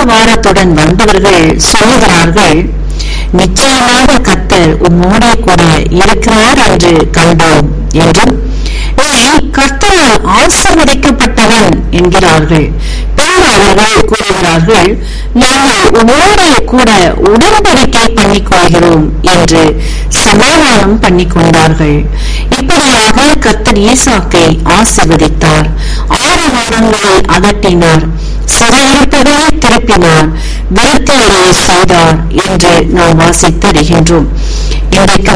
ஆரவாரத்துடன் வந்தவர்கள் சொல்லுகிறார்கள் நிச்சயமாக கர்த்தர் உம்மோடே கூட இருக்கிறார் என்று கண்டோம் என்றும் நீ கர்த்தரால் ஆசீர்வதிக்கப்பட்டவன் என்கிறார்கள் பின்பு அவர்கள் கூறுகிறார்கள் நாங்கள் உம்மோடே கூட உடன்படிக்கை பண்ணிக் கொள்கிறோம் என்று சமாதானம் பண்ணிக் கொண்டார்கள் இப்படியாக கர்த்தர் ஈசாக்கை ஆசீர்வதித்தார் ஆரவாரங்களை அகற்றினார் சிறையிருப்பதை திருப்பினார் விருத்தியடைய செய்தார் என்று நாம் வாசித்தருகின்றோம் இன்றைக்கு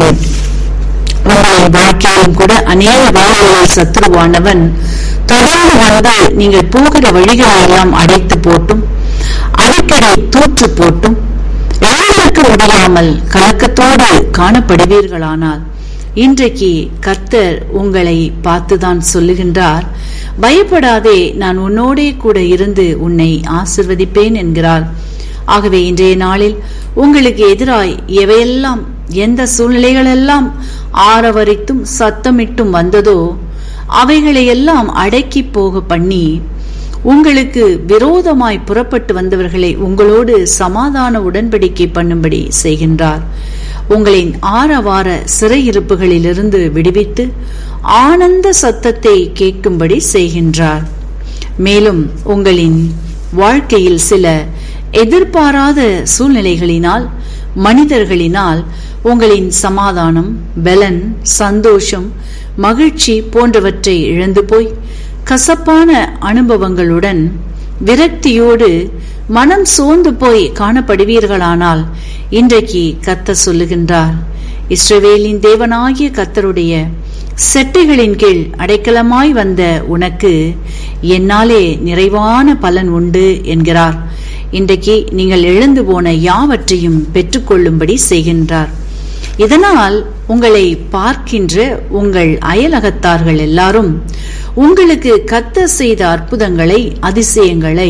உங்களின் வாழ்க்கையிலும் கூட அநேக வாழ்வுகளில் சத்துருவானவன் தொடர்ந்து வந்து நீங்கள் போகிற வழிகளை எல்லாம் அடைத்து போட்டும் அடிக்கடி தூற்று போட்டும் எழுந்திருக்க முடியாமல் கலக்கத்தோடு காணப்படுவீர்களானால் இன்றைக்கு கர்த்தர் உங்களை பார்த்துதான் சொல்லுகின்றார் பயப்படாதே நான் உன்னோடே கூட இருந்து உன்னை ஆசிர்வதிப்பேன் என்கிறார் ஆகவே இன்றைய நாளில் உங்களுக்கு எதிராய் எவையெல்லாம் எந்த சூழ்நிலைகளெல்லாம் ஆரவரித்தும் சத்தமிட்டும் வந்ததோ அவைகளை எல்லாம் அடக்கி போக பண்ணி உங்களுக்கு விரோதமாய் புறப்பட்டு வந்தவர்களை உங்களோடு சமாதான உடன்படிக்கை பண்ணும்படி செய்கின்றார் உங்களின் ஆரவார சிறையிருப்புகளிலிருந்து விடுவித்து ஆனந்த சத்தத்தை கேட்கும்படி செய்கின்றார் மேலும் உங்களின் வாழ்க்கையில் சில எதிர்பாராத சூழ்நிலைகளினால் மனிதர்களினால் உங்களின் சமாதானம் பலன் சந்தோஷம் மகிழ்ச்சி போன்றவற்றை இழந்து போய் கசப்பான அனுபவங்களுடன் விரக்தியோடு மனம் சோர்ந்து போய் காணப்படுவீர்களானால் இன்றைக்கு கத்த சொல்லுகின்றார் இஸ்ரவேலின் தேவனாகிய கத்தருடைய செட்டைகளின் கீழ் அடைக்கலமாய் வந்த உனக்கு என்னாலே நிறைவான பலன் உண்டு என்கிறார் இன்றைக்கு நீங்கள் எழுந்து போன யாவற்றையும் பெற்றுக்கொள்ளும்படி செய்கின்றார் இதனால் உங்களை பார்க்கின்ற உங்கள் அயலகத்தார்கள் எல்லாரும் உங்களுக்கு கத்த செய்த அற்புதங்களை அதிசயங்களை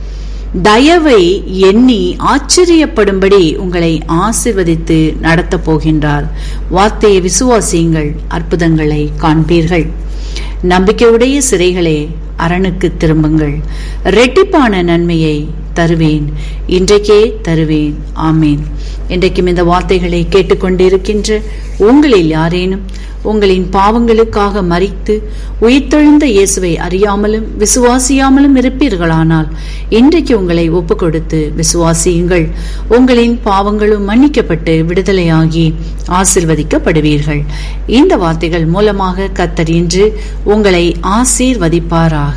தயவை எண்ணி ஆச்சரியப்படும்படி உங்களை ஆசிர்வதித்து நடத்தப் போகின்றார் வார்த்தையை விசுவாசியுங்கள் அற்புதங்களை காண்பீர்கள் நம்பிக்கையுடைய சிறைகளே அரணுக்கு திரும்புங்கள் ரெட்டிப்பான நன்மையை தருவேன் இன்றைக்கே தருவேன் ஆமேன் இன்றைக்கும் இந்த வார்த்தைகளை கேட்டுக்கொண்டிருக்கின்ற உங்களில் யாரேனும் உங்களின் பாவங்களுக்காக மறித்து உயிர்த்தெழுந்த இயேசுவை அறியாமலும் விசுவாசியாமலும் இருப்பீர்களானால் இன்றைக்கு உங்களை ஒப்பு கொடுத்து விசுவாசியுங்கள் உங்களின் பாவங்களும் மன்னிக்கப்பட்டு விடுதலையாகி ஆசிர்வதிக்கப்படுவீர்கள் இந்த வார்த்தைகள் மூலமாக கத்தர் இன்று உங்களை ஆசீர்வதிப்பாராக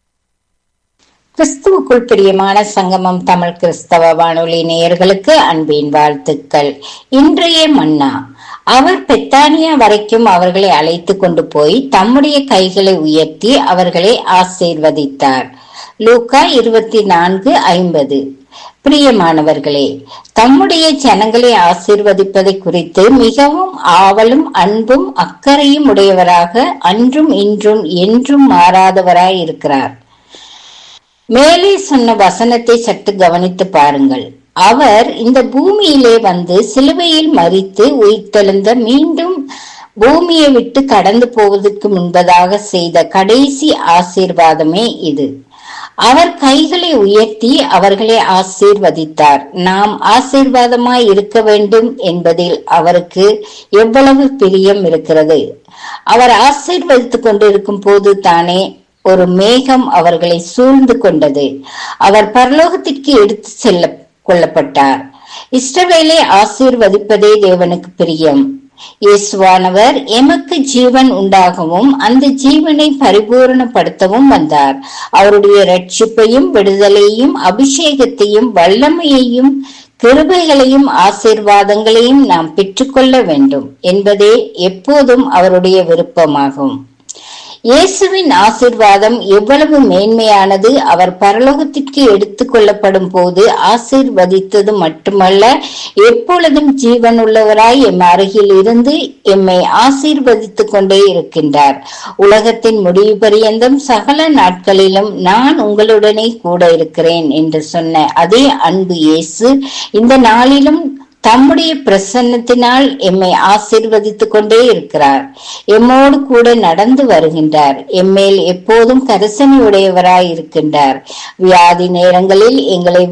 கிறிஸ்துவுக்குள் பிரியமான சங்கமம் தமிழ் கிறிஸ்தவ வானொலி நேயர்களுக்கு அன்பின் வாழ்த்துக்கள் இன்றைய மன்னா அவர் பெத்தானியா வரைக்கும் அவர்களை அழைத்து கொண்டு போய் தம்முடைய கைகளை உயர்த்தி அவர்களை ஆசீர்வதித்தார் லூக்கா இருபத்தி நான்கு ஐம்பது பிரியமானவர்களே தம்முடைய ஜனங்களை ஆசீர்வதிப்பதை குறித்து மிகவும் ஆவலும் அன்பும் அக்கறையும் உடையவராக அன்றும் இன்றும் என்றும் மாறாதவராய் இருக்கிறார் மேலே சொன்ன வசனத்தை சற்று கவனித்து பாருங்கள் அவர் இந்த பூமியிலே வந்து சிலுவையில் மறித்து உயிர்த்தெழுந்த மீண்டும் பூமியை விட்டு கடந்து போவதற்கு முன்பதாக செய்த கடைசி ஆசீர்வாதமே இது அவர் கைகளை உயர்த்தி அவர்களை ஆசீர்வதித்தார் நாம் ஆசீர்வாதமாய் இருக்க வேண்டும் என்பதில் அவருக்கு எவ்வளவு பிரியம் இருக்கிறது அவர் ஆசீர்வதித்துக் கொண்டிருக்கும் போது தானே ஒரு மேகம் அவர்களை சூழ்ந்து கொண்டது அவர் பரலோகத்திற்கு எடுத்து செல்ல கொள்ளப்பட்டார் இஷ்டவேலை ஆசீர்வதிப்பதே தேவனுக்கு பிரியம் இயேசுவானவர் எமக்கு ஜீவன் உண்டாகவும் அந்த ஜீவனை பரிபூரணப்படுத்தவும் வந்தார் அவருடைய ரட்சிப்பையும் விடுதலையும் அபிஷேகத்தையும் வல்லமையையும் கிருபைகளையும் ஆசீர்வாதங்களையும் நாம் பெற்றுக்கொள்ள வேண்டும் என்பதே எப்போதும் அவருடைய விருப்பமாகும் இயேசுவின் ஆசிர்வாதம் எவ்வளவு மேன்மையானது அவர் பரலோகத்திற்கு எடுத்துக் கொள்ளப்படும் போது ஆசீர்வதித்தது மட்டுமல்ல எப்பொழுதும் ஜீவன் உள்ளவராய் எம் அருகில் இருந்து எம்மை ஆசீர்வதித்துக் கொண்டே இருக்கின்றார் உலகத்தின் முடிவு பரியந்தம் சகல நாட்களிலும் நான் உங்களுடனே கூட இருக்கிறேன் என்று சொன்ன அதே அன்பு இயேசு இந்த நாளிலும் தம்முடைய பிரசன்னத்தினால் எம்மை ஆசீர்வதித்துக் கொண்டே இருக்கிறார் எம்மோடு கூட நடந்து வருகின்றார் எம்மேல் எப்போதும் கரிசனை உடையவராய் இருக்கின்றார் வியாதி நேரங்களில் எங்களை